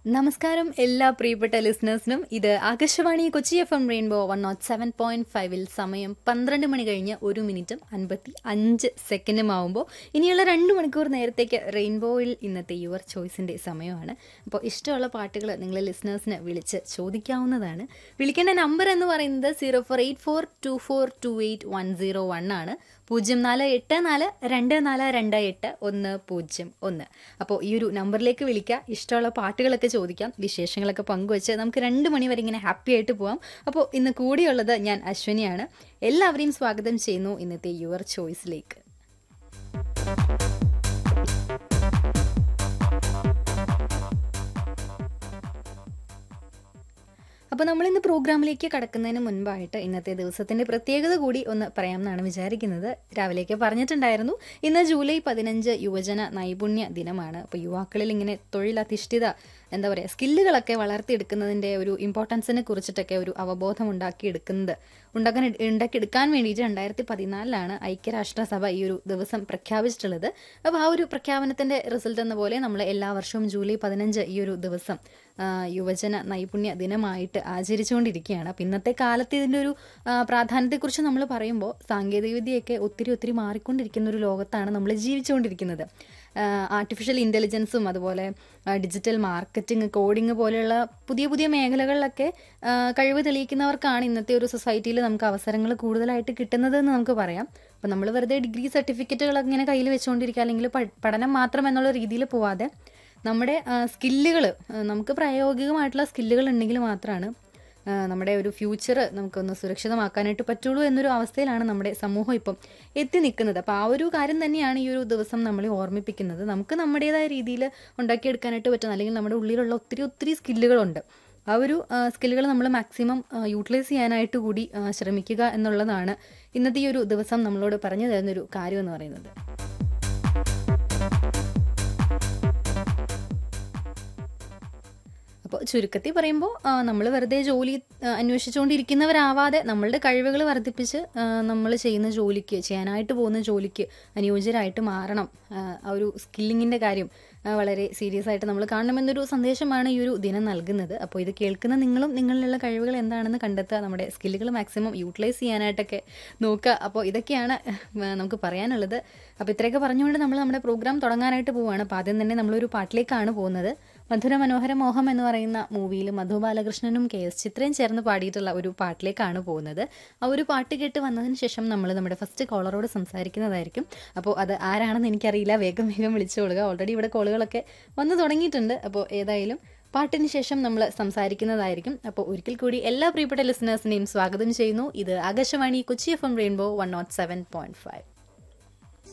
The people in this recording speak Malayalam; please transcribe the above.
നമസ്കാരം എല്ലാ പ്രിയപ്പെട്ട ലിസണേഴ്സിനും ഇത് Akashvani Kochi F M rainbow one nought seven point ഫൈവിൽ സമയം പന്ത്രണ്ട് മണി കഴിഞ്ഞ് ഒരു മിനിറ്റും അൻപത്തി അഞ്ച് സെക്കൻഡും ആവുമ്പോൾ ഇനിയുള്ള രണ്ട് മണിക്കൂർ നേരത്തേക്ക് റെയിൻബോയിൽ ഇന്നത്തെ യുവർ ചോയ്സിൻ്റെ സമയമാണ് അപ്പോൾ ഇഷ്ടമുള്ള പാട്ടുകൾ നിങ്ങൾ ലിസണേഴ്സിന് വിളിച്ച് ചോദിക്കാവുന്നതാണ് വിളിക്കേണ്ട നമ്പർ എന്ന് പറയുന്നത് zero four eight four two four two eight one zero one ആണ് പൂജ്യം നാല് എട്ട് നാല് രണ്ട് നാല് രണ്ട് എട്ട് ഒന്ന് പൂജ്യം ഒന്ന് അപ്പോൾ ഈ ഒരു നമ്പറിലേക്ക് വിളിക്കുക ഇഷ്ടമുള്ള പാട്ടുകളൊക്കെ ചോദിക്കാം വിശേഷങ്ങളൊക്കെ പങ്കുവെച്ച് നമുക്ക് രണ്ട് മണി വരെ ഇങ്ങനെ ഹാപ്പി ആയിട്ട് പോവാം അപ്പോൾ ഇന്ന് കൂടിയുള്ളത് ഞാൻ അശ്വനിയാണ് എല്ലാവരെയും സ്വാഗതം ചെയ്യുന്നു ഇന്നത്തെ യുവർ ചോയ്സിലേക്ക് അപ്പോൾ നമ്മൾ ഇന്ന് പ്രോഗ്രാമിലേക്ക് കടക്കുന്നതിന് മുൻപായിട്ട് ഇന്നത്തെ ദിവസത്തിന്റെ പ്രത്യേകത കൂടി ഒന്ന് പറയാമെന്നാണ് വിചാരിക്കുന്നത് രാവിലേക്ക് പറഞ്ഞിട്ടുണ്ടായിരുന്നു ഇന്ന് ജൂലൈ പതിനഞ്ച് യുവജന നൈപുണ്യ ദിനമാണ് അപ്പോൾ യുവാക്കളിൽ ഇങ്ങനെ തൊഴിലധിഷ്ഠിത എന്താ പറയുക സ്കില്ലുകളൊക്കെ വളർത്തിയെടുക്കുന്നതിൻ്റെ ഒരു ഇമ്പോർട്ടൻസിനെ കുറിച്ചിട്ടൊക്കെ ഒരു അവബോധം ഉണ്ടാക്കിയെടുക്കുന്നത് ഉണ്ടാക്കാൻ ഉണ്ടാക്കിയെടുക്കാൻ വേണ്ടിയിട്ട് രണ്ടായിരത്തി പതിനാലിലാണ് ഐക്യരാഷ്ട്രസഭ ഈ ഒരു ദിവസം പ്രഖ്യാപിച്ചിട്ടുള്ളത് അപ്പോൾ ആ ഒരു പ്രഖ്യാപനത്തിൻ്റെ റിസൾട്ട് എന്ന പോലെ നമ്മൾ എല്ലാ വർഷവും ജൂലൈ പതിനഞ്ച് ഈ ഒരു ദിവസം യുവജന നൈപുണ്യ ദിനമായിട്ട് ആചരിച്ചുകൊണ്ടിരിക്കുകയാണ് അപ്പം ഇന്നത്തെ കാലത്ത് ഇതിൻ്റെ ഒരു പ്രാധാന്യത്തെക്കുറിച്ച് നമ്മൾ പറയുമ്പോൾ സാങ്കേതികവിദ്യയൊക്കെ ഒത്തിരി ഒത്തിരി മാറിക്കൊണ്ടിരിക്കുന്ന ഒരു ലോകത്താണ് നമ്മൾ ജീവിച്ചുകൊണ്ടിരിക്കുന്നത് ആർട്ടിഫിഷ്യൽ ഇൻ്റലിജൻസും അതുപോലെ ഡിജിറ്റൽ മാർക്കറ്റിംഗ് കോഡിംഗ് പോലെയുള്ള പുതിയ പുതിയ മേഖലകളിലൊക്കെ കഴിവ് തെളിയിക്കുന്നവർക്കാണ് ഇന്നത്തെ ഒരു സൊസൈറ്റിയിൽ നമുക്ക് അവസരങ്ങൾ കൂടുതലായിട്ട് കിട്ടുന്നതെന്ന് നമുക്ക് പറയാം അപ്പം നമ്മൾ വെറുതെ ഡിഗ്രി സർട്ടിഫിക്കറ്റുകൾ ഇങ്ങനെ കയ്യിൽ വെച്ചുകൊണ്ടിരിക്കുക അല്ലെങ്കിൽ പഠനം മാത്രം എന്നുള്ള രീതിയിൽ പോവാതെ നമ്മുടെ സ്കില്ലുകൾ നമുക്ക് പ്രായോഗികമായിട്ടുള്ള സ്കില്ലുകൾ ഉണ്ടെങ്കിൽ മാത്രമാണ് നമ്മുടെ ഒരു ഫ്യൂച്ചർ നമുക്കൊന്ന് സുരക്ഷിതമാക്കാനായിട്ട് പറ്റുള്ളൂ എന്നൊരു അവസ്ഥയിലാണ് നമ്മുടെ സമൂഹം ഇപ്പം എത്തി നിൽക്കുന്നത് അപ്പോൾ ആ ഒരു കാര്യം തന്നെയാണ് ഈ ഒരു ദിവസം നമ്മളെ ഓർമ്മിപ്പിക്കുന്നത് നമുക്ക് നമ്മുടേതായ രീതിയിൽ ഉണ്ടാക്കിയെടുക്കാനായിട്ട് പറ്റുന്ന അല്ലെങ്കിൽ നമ്മുടെ ഉള്ളിലുള്ള ഒത്തിരി ഒത്തിരി സ്കില്ലുകളുണ്ട് ആ ഒരു സ്കില്ലുകൾ നമ്മൾ മാക്സിമം യൂട്ടിലൈസ് ചെയ്യാനായിട്ട് കൂടി ശ്രമിക്കുക എന്നുള്ളതാണ് ഇന്നത്തെ ഈ ഒരു ദിവസം നമ്മളോട് പറഞ്ഞു തരുന്നൊരു കാര്യം എന്ന് പറയുന്നത് അപ്പോൾ ചുരുക്കത്തിൽ പറയുമ്പോൾ നമ്മൾ വെറുതെ ജോലി അന്വേഷിച്ചുകൊണ്ടിരിക്കുന്നവരാവാതെ നമ്മളുടെ കഴിവുകൾ വർദ്ധിപ്പിച്ച് നമ്മൾ ചെയ്യുന്ന ജോലിക്ക് ചെയ്യാനായിട്ട് പോകുന്ന ജോലിക്ക് അനുയോജ്യരായിട്ട് മാറണം ആ ഒരു സ്കില്ലിങ്ങിൻ്റെ കാര്യം വളരെ സീരിയസ് ആയിട്ട് നമ്മൾ കാണണമെന്നൊരു സന്ദേശമാണ് ഈ ഒരു ദിനം നൽകുന്നത് അപ്പോൾ ഇത് കേൾക്കുന്ന നിങ്ങളും നിങ്ങളിലുള്ള കഴിവുകൾ എന്താണെന്ന് കണ്ടെത്തുക നമ്മുടെ സ്കില്ലുകൾ മാക്സിമം യൂട്ടിലൈസ് ചെയ്യാനായിട്ടൊക്കെ നോക്കുക അപ്പോൾ ഇതൊക്കെയാണ് നമുക്ക് പറയാനുള്ളത് അപ്പോൾ ഇത്രയൊക്കെ പറഞ്ഞുകൊണ്ട് നമ്മൾ നമ്മുടെ പ്രോഗ്രാം തുടങ്ങാനായിട്ട് പോവുകയാണ് അപ്പോൾ ആദ്യം തന്നെ നമ്മളൊരു പാട്ടിലേക്കാണ് പോകുന്നത് മധുര മനോഹര മോഹം എന്ന് പറയുന്ന മൂവിയിൽ മധു ബാലകൃഷ്ണനും കെ എസ് ചിത്രയും ചേർന്ന് പാടിയിട്ടുള്ള ഒരു പാട്ടിലേക്കാണ് പോകുന്നത് ആ ഒരു പാട്ട് കേട്ട് വന്നതിന് ശേഷം നമ്മൾ നമ്മുടെ ഫസ്റ്റ് കോളറോട് സംസാരിക്കുന്നതായിരിക്കും അപ്പോൾ അത് ആരാണെന്ന് എനിക്കറിയില്ല വേഗം വേഗം വിളിച്ചു കൊടുക്കുക ഓൾറെഡി ഇവിടെ കോളുകളൊക്കെ വന്നു തുടങ്ങിയിട്ടുണ്ട് അപ്പോൾ ഏതായാലും പാട്ടിന് ശേഷം നമ്മൾ സംസാരിക്കുന്നതായിരിക്കും അപ്പോൾ ഒരിക്കൽ കൂടി എല്ലാ പ്രിയപ്പെട്ട ലിസണേഴ്സിനെയും സ്വാഗതം ചെയ്യുന്നു ഇത് Akashvani Kochi F M rainbow one nought seven point five